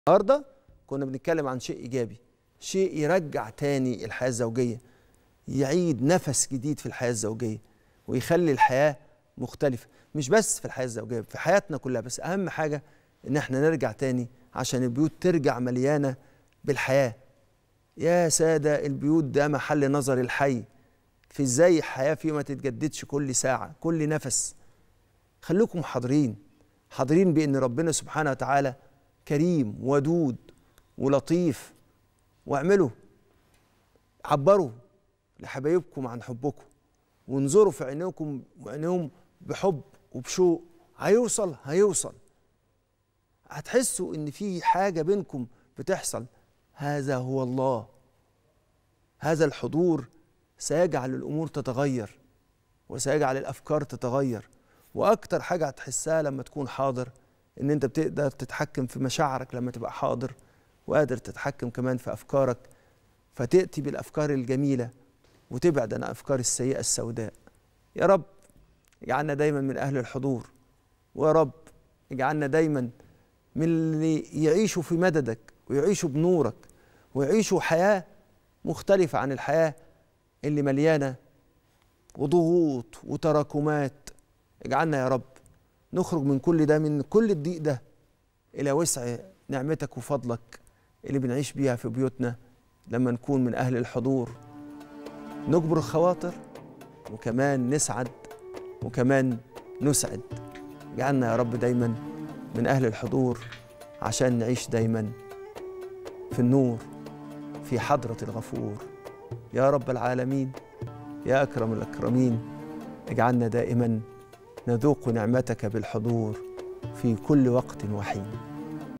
النهارده كنا بنتكلم عن شيء ايجابي شيء يرجع تاني الحياه الزوجيه يعيد نفس جديد في الحياه الزوجيه ويخلي الحياه مختلفه مش بس في الحياه الزوجيه في حياتنا كلها بس اهم حاجه ان احنا نرجع تاني عشان البيوت ترجع مليانه بالحياه يا ساده البيوت ده محل نظر الحي في ازاي الحياه فيه ما تتجددش كل ساعه كل نفس خليكم حاضرين حاضرين بان ربنا سبحانه وتعالى كريم ودود ولطيف واعملوا عبروا لحبايبكم عن حبكم وانظروا في عينيكم وعينيهم بحب وبشوق هيوصل هيوصل هتحسوا ان في حاجه بينكم بتحصل هذا هو الله هذا الحضور سيجعل الامور تتغير وسيجعل الافكار تتغير واكتر حاجه هتحسها لما تكون حاضر ان انت بتقدر تتحكم في مشاعرك لما تبقى حاضر وقادر تتحكم كمان في افكارك فتاتي بالافكار الجميله وتبعد عن الافكار السيئه السوداء يا رب اجعلنا دايما من اهل الحضور ويا رب اجعلنا دايما من اللي يعيشوا في مددك ويعيشوا بنورك ويعيشوا حياه مختلفه عن الحياه اللي مليانه وضغوط وتراكمات اجعلنا يا رب نخرج من كل ده من كل الضيق ده الى وسع نعمتك وفضلك اللي بنعيش بيها في بيوتنا لما نكون من اهل الحضور نجبر الخواطر وكمان نسعد وكمان نسعد اجعلنا يا رب دايما من اهل الحضور عشان نعيش دايما في النور في حضره الغفور يا رب العالمين يا اكرم الاكرمين اجعلنا دائما نذوق نعمتك بالحضور في كل وقت وحين